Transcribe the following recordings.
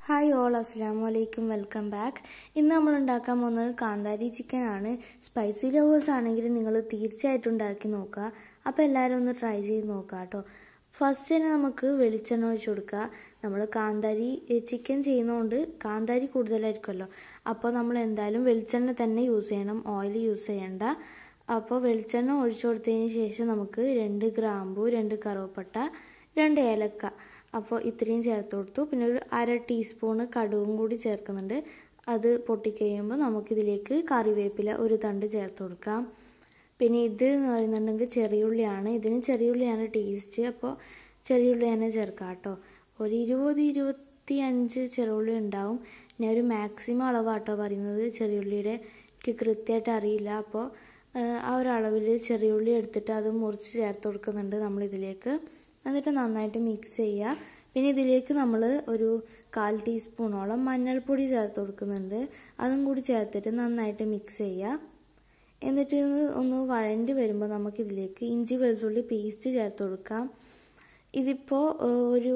hi all അസ്സാം വലൈക്കും welcome back ഇന്ന് നമ്മൾ ഉണ്ടാക്കാൻ പോകുന്നത് കാന്താരി ചിക്കൻ ആണ് സ്പൈസി ലവേഴ്സ് ആണെങ്കിൽ നിങ്ങൾ തീർച്ചയായിട്ടും ഉണ്ടാക്കി നോക്കുക അപ്പോൾ എല്ലാവരും ഒന്ന് ട്രൈ ചെയ്ത് നോക്കുക കേട്ടോ ഫസ്റ്റ് തന്നെ നമുക്ക് വെളിച്ചെണ്ണ ഒഴിച്ച് കൊടുക്കുക നമ്മൾ കാന്താരി ചിക്കൻ ചെയ്യുന്നതുകൊണ്ട് കാന്താരി കൂടുതലായിരിക്കുമല്ലോ അപ്പോൾ നമ്മൾ എന്തായാലും വെളിച്ചെണ്ണ തന്നെ യൂസ് ചെയ്യണം ഓയിൽ യൂസ് ചെയ്യണ്ട അപ്പോൾ വെളിച്ചെണ്ണ ഒഴിച്ചു കൊടുത്തതിന് ശേഷം നമുക്ക് രണ്ട് ഗ്രാമ്പു രണ്ട് കറുവപ്പട്ട രണ്ട് ഏലക്ക അപ്പോൾ ഇത്രയും ചേർത്ത് കൊടുത്തു പിന്നെ ഒരു അര ടീസ്പൂണ് കടുവും കൂടി ചേർക്കുന്നുണ്ട് അത് പൊട്ടിക്കഴിയുമ്പോൾ നമുക്കിതിലേക്ക് കറിവേപ്പില ഒരു തണ്ട് ചേർത്ത് കൊടുക്കാം പിന്നെ ഇത് എന്ന് പറയുന്നുണ്ടെങ്കിൽ ചെറിയുള്ളിയാണ് ഇതിന് ചെറിയുള്ളിയാണ് ടേസ്റ്റ് അപ്പോൾ ചെറിയുള്ളി തന്നെ ചേർക്കാം കേട്ടോ ഒരു ഇരുപത് ഇരുപത്തി അഞ്ച് ചെറിയുള്ളി ഉണ്ടാവും ഞാൻ ഒരു മാക്സിമം അളവാട്ടോ പറയുന്നത് ചെറിയുള്ളിയുടെ എനിക്ക് കൃത്യമായിട്ട് അറിയില്ല അപ്പോൾ ആ ഒരു അളവിൽ ചെറിയുള്ളി എടുത്തിട്ട് അത് മുറിച്ച് ചേർത്ത് കൊടുക്കുന്നുണ്ട് നമ്മളിതിലേക്ക് എന്നിട്ട് നന്നായിട്ട് മിക്സ് ചെയ്യുക പിന്നെ ഇതിലേക്ക് നമ്മൾ ഒരു കാൽ ടീസ്പൂണോളം മഞ്ഞൾപ്പൊടി ചേർത്ത് കൊടുക്കുന്നുണ്ട് അതും കൂടി ചേർത്തിട്ട് നന്നായിട്ട് മിക്സ് ചെയ്യുക എന്നിട്ട് ഒന്ന് വഴണ്ടി വരുമ്പോൾ നമുക്കിതിലേക്ക് ഇഞ്ചി വെളുത്തുള്ളി പേസ്റ്റ് ചേർത്ത് കൊടുക്കാം ഇതിപ്പോൾ ഒരു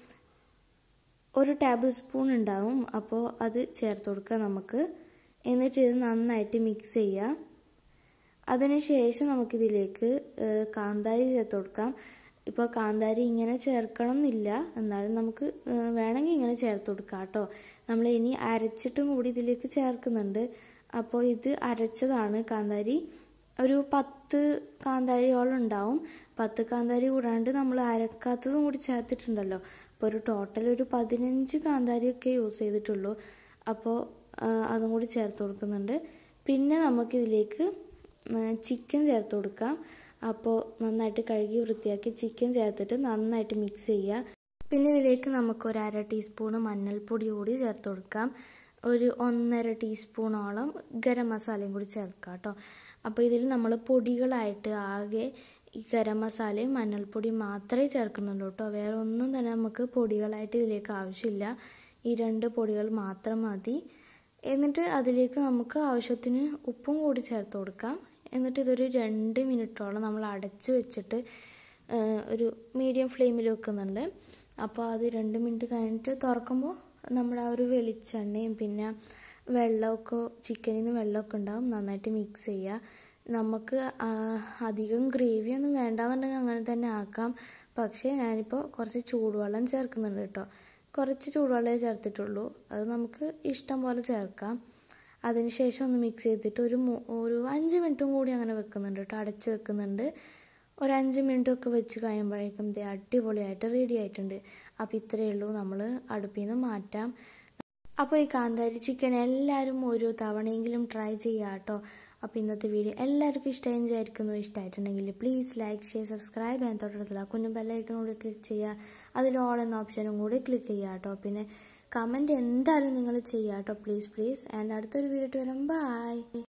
ഒരു ടേബിൾ സ്പൂൺ ഉണ്ടാവും അപ്പോൾ അത് ചേർത്ത് കൊടുക്കുക നമുക്ക് എന്നിട്ട് ഇത് നന്നായിട്ട് മിക്സ് ചെയ്യുക അതിനുശേഷം നമുക്കിതിലേക്ക് കാന്താരി ചേർത്ത് കൊടുക്കാം ഇപ്പോൾ കാന്താരി ഇങ്ങനെ ചേർക്കണം എന്നില്ല എന്നാലും നമുക്ക് വേണമെങ്കിൽ ഇങ്ങനെ ചേർത്ത് കൊടുക്കാം കേട്ടോ നമ്മൾ ഇനി അരച്ചിട്ടും കൂടി ഇതിലേക്ക് ചേർക്കുന്നുണ്ട് അപ്പോൾ ഇത് അരച്ചതാണ് കാന്താരി ഒരു പത്ത് കാന്താരിയോളം ഉണ്ടാവും പത്ത് കാന്താരി കൂടാണ്ട് നമ്മൾ അരക്കാത്തതും കൂടി ചേർത്തിട്ടുണ്ടല്ലോ അപ്പോൾ ഒരു ടോട്ടൽ ഒരു പതിനഞ്ച് കാന്താരിയൊക്കെ യൂസ് ചെയ്തിട്ടുള്ളൂ അപ്പോൾ അതും കൂടി ചേർത്ത് കൊടുക്കുന്നുണ്ട് പിന്നെ നമുക്കിതിലേക്ക് ചിക്കൻ ചേർത്ത് കൊടുക്കാം അപ്പോൾ നന്നായിട്ട് കഴുകി വൃത്തിയാക്കി ചിക്കൻ ചേർത്തിട്ട് നന്നായിട്ട് മിക്സ് ചെയ്യുക പിന്നെ ഇതിലേക്ക് നമുക്ക് ഒരു അര ടീസ്പൂണ് മഞ്ഞൾപ്പൊടി കൂടി ചേർത്ത് കൊടുക്കാം ഒരു ഒന്നര ടീസ്പൂണോളം ഗരം മസാലയും കൂടി ചേർക്കാം കേട്ടോ അപ്പോൾ ഇതിൽ നമ്മൾ പൊടികളായിട്ട് ആകെ ഈ ഗരം മസാലയും മഞ്ഞൾപ്പൊടിയും മാത്രമേ ചേർക്കുന്നുള്ളൂ കേട്ടോ വേറെ ഒന്നും തന്നെ നമുക്ക് പൊടികളായിട്ട് ഇതിലേക്ക് ആവശ്യമില്ല ഈ രണ്ട് പൊടികൾ മാത്രം മതി എന്നിട്ട് അതിലേക്ക് നമുക്ക് ആവശ്യത്തിന് ഉപ്പും കൂടി ചേർത്ത് കൊടുക്കാം എന്നിട്ട് ഇതൊരു രണ്ട് മിനിറ്റോളം നമ്മൾ അടച്ച് വെച്ചിട്ട് ഒരു മീഡിയം ഫ്ലെയിമിൽ വെക്കുന്നുണ്ട് അപ്പോൾ അത് രണ്ട് മിനിറ്റ് കഴിഞ്ഞിട്ട് തുറക്കുമ്പോൾ നമ്മുടെ ആ ഒരു വെളിച്ചെണ്ണയും പിന്നെ വെള്ളമൊക്കെ ചിക്കനിൽ നിന്ന് വെള്ളമൊക്കെ ഉണ്ടാവും നന്നായിട്ട് മിക്സ് ചെയ്യുക നമുക്ക് അധികം ഗ്രേവി ഒന്നും വേണ്ടാന്നുണ്ടെങ്കിൽ അങ്ങനെ തന്നെ ആക്കാം പക്ഷേ ഞാനിപ്പോൾ കുറച്ച് ചൂടുവെള്ളം ചേർക്കുന്നുണ്ട് കേട്ടോ കുറച്ച് ചൂടുവെള്ളമേ ചേർത്തിട്ടുള്ളൂ അത് നമുക്ക് ഇഷ്ടം പോലെ ചേർക്കാം അതിനുശേഷം ഒന്ന് മിക്സ് ചെയ്തിട്ട് ഒരു ഒരു അഞ്ച് മിനിറ്റും കൂടി അങ്ങനെ വെക്കുന്നുണ്ട് കേട്ടോ അടച്ച് വെക്കുന്നുണ്ട് ഒരു അഞ്ച് മിനിറ്റൊക്കെ വെച്ച് കഴിയുമ്പോഴേക്കും ദേ അടിപൊളിയായിട്ട് റെഡി ആയിട്ടുണ്ട് അപ്പോൾ ഇത്രയേ ഉള്ളൂ നമ്മൾ അടുപ്പിൽ നിന്ന് മാറ്റാം അപ്പോൾ ഈ കാന്താരി ചിക്കൻ എല്ലാവരും ഒരു തവണയെങ്കിലും ട്രൈ ചെയ്യുക കേട്ടോ അപ്പോൾ ഇന്നത്തെ വീഡിയോ എല്ലാവർക്കും ഇഷ്ടമായി വിചാരിക്കുന്നു ഇഷ്ടമായിട്ടുണ്ടെങ്കിൽ പ്ലീസ് ലൈക്ക് ഷെയർ സബ്സ്ക്രൈബ് ചെയ്യാൻ തൊട്ടടുത്തുള്ള കുഞ്ഞു ബെല്ലൈക്കനോട് ക്ലിക്ക് ചെയ്യുക അതിൽ ഓൾ എന്ന ഓപ്ഷനും കൂടി ക്ലിക്ക് ചെയ്യുക കേട്ടോ പിന്നെ കമൻറ്റ് എന്തായാലും നിങ്ങൾ ചെയ്യുക കേട്ടോ പ്ലീസ് പ്ലീസ് ആൻഡ് അടുത്തൊരു വീഡിയോ വരും ബൈ